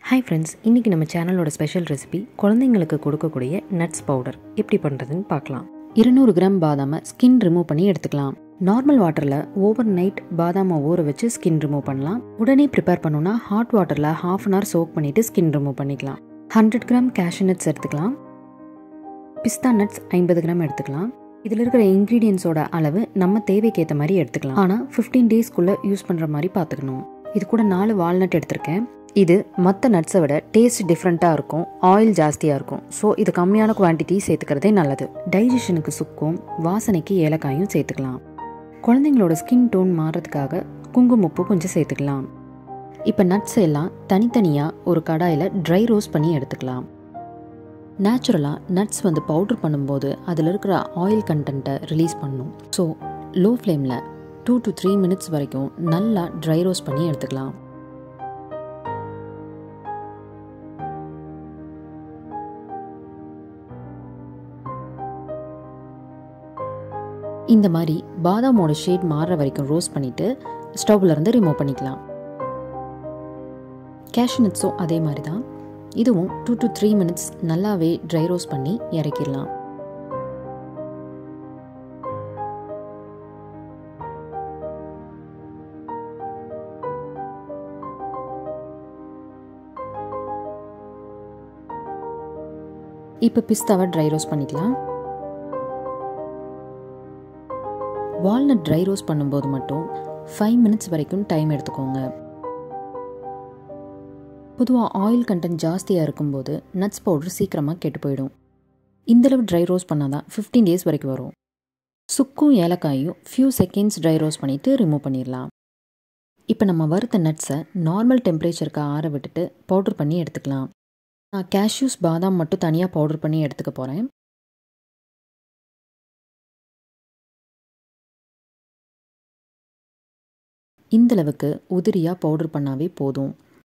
hi friends இன்றைக்கி நம்ம சேனலோட ஸ்பெஷல் ரெசிபி குழந்தைங்களுக்கு கொடுக்கக்கூடிய நட்ஸ் பவுடர் எப்படி பண்ணுறதுன்னு பார்க்கலாம் இருநூறு கிராம் பாதாமை ஸ்கின் ரிமூவ் பண்ணி எடுத்துக்கலாம் நார்மல் வாட்டரில் ஓவர் நைட் பாதாமை ஊற வச்சு ஸ்கின் ரிமூவ் பண்ணலாம் உடனே ப்ரிப்பேர் பண்ணணும்னா ஹாட் வாட்டரில் ஹாஃப் அன் ஹவர் சோக் பண்ணிவிட்டு ஸ்கின் ரிமூவ் பண்ணிக்கலாம் ஹண்ட்ரட் கிராம் கேஷ்யூ நட்ஸ் எடுத்துக்கலாம் பிஸ்தா நட்ஸ் ஐம்பது கிராம் எடுத்துக்கலாம் இதில் இருக்கிற இன்க்ரீடியன்ஸோட அளவு நம்ம தேவைக்கு ஏற்ற மாதிரி எடுத்துக்கலாம் ஆனால் ஃபிஃப்டீன் டேஸ்க்குள்ளே யூஸ் பண்ணுற மாதிரி பார்த்துக்கணும் இது கூட நாலு வால்நட் எடுத்திருக்கேன் இது மற்ற நட்ஸை விட டேஸ்ட் டிஃப்ரெண்ட்டாக இருக்கும் ஆயில் ஜாஸ்தியாக இருக்கும் ஸோ இது கம்மியான குவான்டிட்டி சேர்த்துக்கிறதே நல்லது டைஜஷனுக்கு சுக்கும் வாசனைக்கு ஏலக்காயும் சேர்த்துக்கலாம் குழந்தைங்களோட ஸ்கின் டோன் மாறுறதுக்காக குங்குமப்பூ கொஞ்சம் சேர்த்துக்கலாம் இப்போ நட்ஸ் எல்லாம் தனித்தனியாக ஒரு கடாயில் ட்ரை ரோஸ்ட் பண்ணி எடுத்துக்கலாம் நேச்சுரலாக நட்ஸ் வந்து பவுட்ரு பண்ணும்போது அதில் இருக்கிற ஆயில் கண்டென்ட்டை ரிலீஸ் பண்ணும் ஸோ லோ ஃப்ளேமில் டூ டு த்ரீ மினிட்ஸ் வரைக்கும் நல்லா ட்ரை ரோஸ்ட் பண்ணி எடுத்துக்கலாம் இந்த மாதிரி பாதாமோட ஷேட் மாறுற வரைக்கும் ரோஸ்ட் பண்ணிவிட்டு ஸ்டவ்ல இருந்து ரிமூவ் பண்ணிக்கலாம் கேஷ்யூ நட்ஸும் அதே மாதிரி தான் இதுவும் டூ டு த்ரீ மினிட்ஸ் நல்லாவே ட்ரை ரோஸ்ட் பண்ணி இறக்கிடலாம் இப்போ பிஸ்தாவை ட்ரை ரோஸ்ட் பண்ணிக்கலாம் வால்நட் ட்ரை ரோஸ்ட் பண்ணும்போது மட்டும் ஃபைவ் மினிட்ஸ் வரைக்கும் டைம் எடுத்துக்கோங்க பொதுவாக ஆயில் கண்டென்ட் ஜாஸ்தியாக இருக்கும்போது நட்ஸ் பவுடர் சீக்கிரமாக கெட்டு போயிடும் இந்தளவு ட்ரை ரோஸ்ட் பண்ணால் தான் ஃபிஃப்டீன் டேஸ் வரைக்கும் வரும் சுக்கும் ஏலக்காயும் ஃபியூ செகண்ட்ஸ் ட்ரை ரோஸ்ட் பண்ணிவிட்டு ரிமூவ் பண்ணிடலாம் இப்போ நம்ம வறுத்த நட்ஸை நார்மல் டெம்பரேச்சருக்கு ஆற விட்டுட்டு பவுடர் பண்ணி எடுத்துக்கலாம் நான் கேஷ்யூஸ் பாதாம் மட்டும் தனியாக பவுடர் பண்ணி எடுத்துக்க போகிறேன் இந்தளவுக்கு உதிரியாக பவுடர் பண்ணாவே போதும்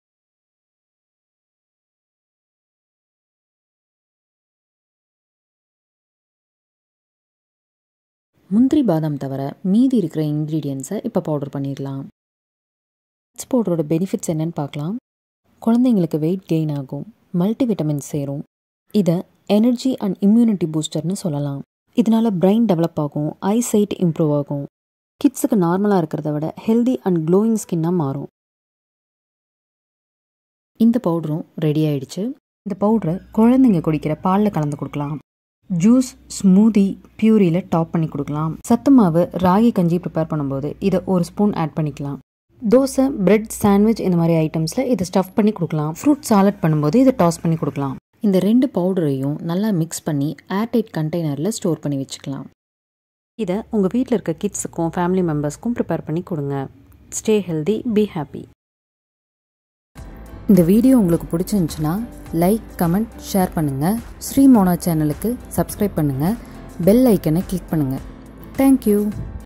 முந்திரி பாதாம் தவிர மீதி இருக்கிற இன்க்ரீடியன்ஸை இப்போ பவுடர் பண்ணிடலாம் நட்ஸ் பவுடரோட பெனிஃபிட்ஸ் என்னன்னு பார்க்கலாம் குழந்தைங்களுக்கு வெயிட் கெயின் ஆகும் மல்டி விட்டமின் சேரும் இதை எனர்ஜி அண்ட் இம்யூனிட்டி பூஸ்டர்னு சொல்லலாம் இதனால் பிரெயின் டெவலப் ஆகும் ஐ சைட் இம்ப்ரூவ் ஆகும் கிட்ஸுக்கு நார்மலாக இருக்கிறத விட ஹெல்தி அண்ட் க்ளோயிங் ஸ்கின்னாக மாறும் இந்த பவுடரும் ரெடி ஆயிடுச்சு இந்த பவுடரை குழந்தைங்க குடிக்கிற பாலில் கலந்து கொடுக்கலாம் ஜூஸ் ஸ்மூதி பியூரியில் டாப் பண்ணி கொடுக்கலாம் சத்து மாவு ராகி கஞ்சி ப்ரிப்பேர் பண்ணும்போது இதை ஒரு ஸ்பூன் ஆட் பண்ணிக்கலாம் தோசை பிரெட் சாண்ட்விச் இந்த மாதிரி ஐட்டம்ஸில் இதை ஸ்டஃப் பண்ணி கொடுக்கலாம் ஃப்ரூட் சாலட் பண்ணும்போது இதை டாஸ் பண்ணி கொடுக்கலாம் இந்த ரெண்டு பவுடரையும் நல்லா மிக்ஸ் பண்ணி ஏர்டைட் கண்டெய்னரில் ஸ்டோர் பண்ணி வச்சுக்கலாம் இதை உங்கள் வீட்டில் இருக்க கிட்ஸுக்கும் ஃபேமிலி மெம்பர்ஸ்க்கும் ப்ரிப்பேர் பண்ணி கொடுங்க ஸ்டே ஹெல்தி பி ஹாப்பி இந்த வீடியோ உங்களுக்கு பிடிச்சிருந்துச்சுன்னா லைக் கமெண்ட் ஷேர் பண்ணுங்கள் ஸ்ரீ மோனா சேனலுக்கு சப்ஸ்கிரைப் பண்ணுங்கள் பெல் ஐக்கனை கிளிக் பண்ணுங்கள் தேங்க்யூ